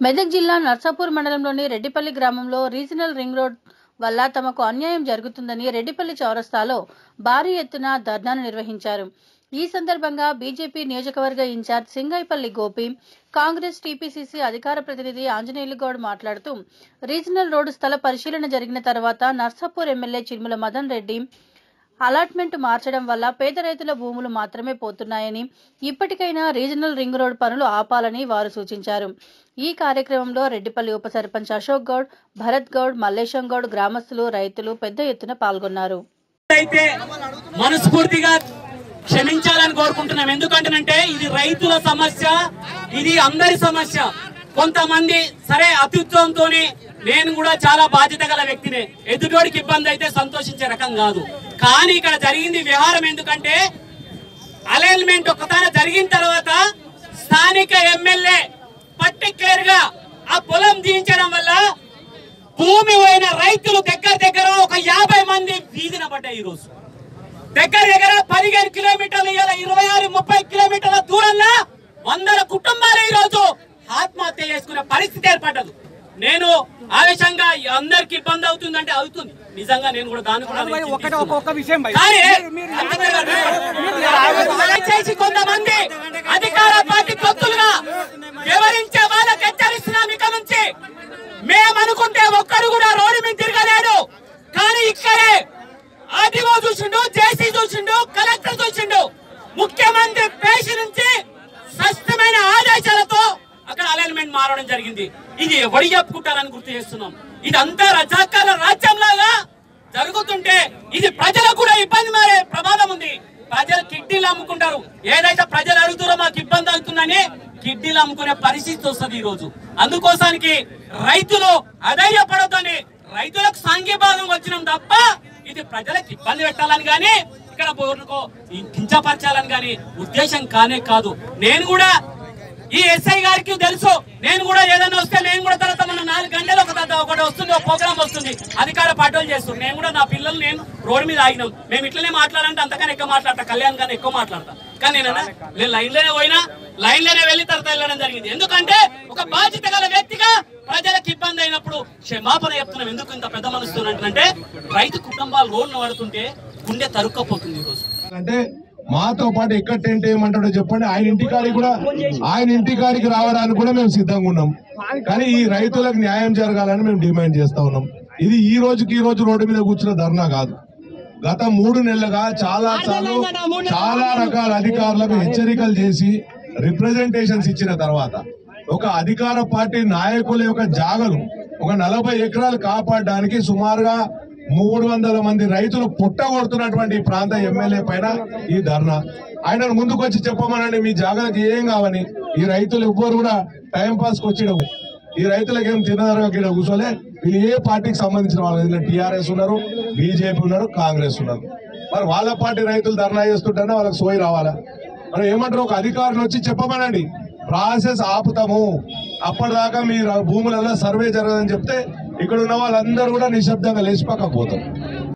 మెదక్ జిల్లా నర్సాపూర్ మండలంలోని రెడ్డిపల్లి గ్రామంలో రీజనల్ రింగ్ రోడ్ వల్ల తమకు అన్యాయం జరుగుతుందని రెడ్డిపల్లి చౌరస్తాలో భారీ ఎత్తున ధర్నాను నిర్వహించారు ఈ సందర్భంగా బీజేపీ నియోజకవర్గ ఇన్ఛార్జ్ సింగైపల్లి గోపి కాంగ్రెస్ టీపీసీసీ అధికార ప్రతినిధి ఆంజనేయులు గౌడ్ మాట్లాడుతూ రీజనల్ రోడ్డు స్థల పరిశీలన జరిగిన తర్వాత నర్సాపూర్ ఎమ్మెల్యే చిరుమల మదన్ రెడ్డి అలాట్మెంట్ మార్చడం వల్ల పేద రైతుల భూములు మాత్రమే పోతున్నాయని ఇప్పటికైనా రీజనల్ రింగ్ రోడ్ పనులు ఆపాలని వారు సూచించారు ఈ కార్యక్రమంలో రెడ్డిపల్లి ఉప సర్పంచ్ అశోక్ గౌడ్ భరత్ గౌడ్ మల్లేశం గౌడ్ గ్రామస్తులు రైతులు పెద్ద ఎత్తున పాల్గొన్నారు అయితే మనస్ఫూర్తిగా క్షమించాలని కోరుకుంటున్నాం ఎందుకంటేనంటే ఇది రైతుల సమస్య ఇది అందరి సమస్య కొంతమంది సరే అత్యుత్వంతో నేను కూడా చాలా బాధ్యత గల వ్యక్తినే ఎదుటోడికి ఇబ్బంది అయితే సంతోషించే రకం కాదు కానీ ఇక్కడ జరిగింది వ్యవహారం ఎందుకంటే అలైన్మెంట్ ఒకసారి జరిగిన తర్వాత స్థానిక ఎమ్మెల్యే పర్టిక్యులర్ గా ఆ పొలం తీయించడం వల్ల భూమి పోయిన రైతులు దగ్గర దగ్గర ఒక యాభై మంది వీధిన పడ్డాయి ఈ రోజు దగ్గర దగ్గర పదిహేను కిలోమీటర్లు ఇలా ఇరవై ఆరు ముప్పై కిలోమీటర్ల దూరంలో వందల కుటుంబాలు ఈ రోజు ఆత్మహత్య చేసుకునే పరిస్థితి ఏర్పడ్డదు నేను ఆవేశంగా అందరికి ఇబ్బంది అవుతుందంటే అవుతుంది నిజంగా నేను కూడా దాని కూడా భయ్, నేను ఒకటి చింతిస్తున్నా. ఒక్కొక్క విషయం భయ్. కానీ మీరు- మీరు- అంతేకాదు. దయచేసి కొంతమంది అధికార పార్టీ తొత్తులుగా వివరించే వాళ్ళకి హెచ్చరిస్తున్నాం ఇక నుంచి మేము అనుకుంటే ఒక్కడు కూడా రోడ్డు మీద తిరగలేడు కానీ ఇక్కడే ఆర్టీఓ చూసిండు జేసీ చూసిండు కలెక్టర్ చూసిండు ముఖ్యమంత్రి పేషి నుంచి స్పష్టమైన ఆదేశాలతో అక్కడ అలైన్మెంట్ మారడం జరిగింది ఇది ఎవరు చెప్పుకుంటారని గుర్తు చేస్తున్నాం ఇదంతా రజాకాల రాజ్యంలాగా జరుగుతుంటే ఇది ప్రజలకు కూడా ఇబ్బంది మారే ప్రమాదం ఉంది ప్రజలు కిడ్నీలు అమ్ముకుంటారు ఏదైతే ప్రజలు అడుగుతారో మాకు ఇబ్బంది అవుతుందని కిడ్నీలు అమ్ముకునే పరిస్థితి వస్తుంది ఈ రోజు అందుకోసానికి రైతులు అధైర్యపడొద్దని రైతులకు సంఘీభాగం వచ్చినాం తప్ప ఇది ప్రజలకు ఇబ్బంది పెట్టాలని గాని ఇక్కడ బోర్డుకో కించపరచాలని గాని ఉద్దేశం కానే కాదు నేను కూడా ఈ ఎస్ఐ గారికి తెలుసు నేను కూడా ఏదైనా వస్తే నేను కూడా తర్వాత మన నాలుగు గంటలు ఒక తర్వాత ఒకటి వస్తుంది ఒక ప్రోగ్రామ్ వస్తుంది అధికార పార్టీలు చేస్తుంది నేను కూడా నా పిల్లలు నేను రోడ్డు మీద ఆగినాం మేము ఇట్లనే మాట్లాడంటే అంతకన్నా ఎక్కువ మాట్లాడతా కళ్యాణ్ గానీ ఎక్కువ మాట్లాడతా కానీ నేను నేను లైన్ లోనే పోయినా లైన్ లోనే వెళ్ళి తర్వాత వెళ్ళడం జరిగింది ఎందుకంటే ఒక బాధ్యత గల వ్యక్తిగా ప్రజలకు ఇబ్బంది అయినప్పుడు క్షమాపణ చెప్తున్నాం ఎందుకు ఇంత పెద్ద మనసుతో అంటే రైతు కుటుంబాలు రోడ్డు పడుతుంటే గుండె తరుక్కపోతుంది ఈ రోజు అంటే మాతో పాటు ఎక్కడ టెంట్ వేయమంటాడో చెప్పండి ఆయన ఇంటికాడికి కూడా ఆయన ఇంటికాడికి రావడానికి కూడా మేము సిద్ధంగా ఉన్నాం కానీ ఈ రైతులకు న్యాయం జరగాలని మేము డిమాండ్ చేస్తా ఉన్నాం ఇది ఈ రోజుకి ఈ రోజు రోడ్డు మీద కూర్చున్న ధర్నా కాదు గత మూడు నెలలుగా చాలా సార్లు చాలా రకాల అధికారులకు హెచ్చరికలు చేసి రిప్రజెంటేషన్స్ ఇచ్చిన తర్వాత ఒక అధికార పార్టీ నాయకుల యొక్క జాగలు ఒక నలభై ఎకరాలు కాపాడడానికి సుమారుగా మూడు వందల మంది రైతులు పుట్టగొడుతున్నటువంటి ఈ ప్రాంత ఎమ్మెల్యే పైన ఈ ధర్నా ఆయన ముందుకు వచ్చి చెప్పమనండి మీ జాగాకి ఏం కావని ఈ రైతులు ఎవ్వరు కూడా టైం పాస్ వచ్చి ఈ రైతులకు ఏం తినదరగా గిడ కూర్చోలే వీళ్ళు ఏ పార్టీకి సంబంధించిన వాళ్ళు ఇందులో టీఆర్ఎస్ ఉన్నారు బీజేపీ ఉన్నారు కాంగ్రెస్ ఉన్నారు మరి వాళ్ళ పార్టీ రైతులు ధర్నా చేస్తుంటేనే వాళ్ళకి సోయి రావాలా మరి ఏమంటారు ఒక అధికారులు వచ్చి చెప్పమనండి ప్రాసెస్ ఆపుతాము అప్పటిదాకా మీ భూములలో సర్వే జరగదని చెప్తే ఇక్కడ ఉన్న వాళ్ళందరూ కూడా నిశ్శబ్దంగా లేచి పక్కకు పోతారు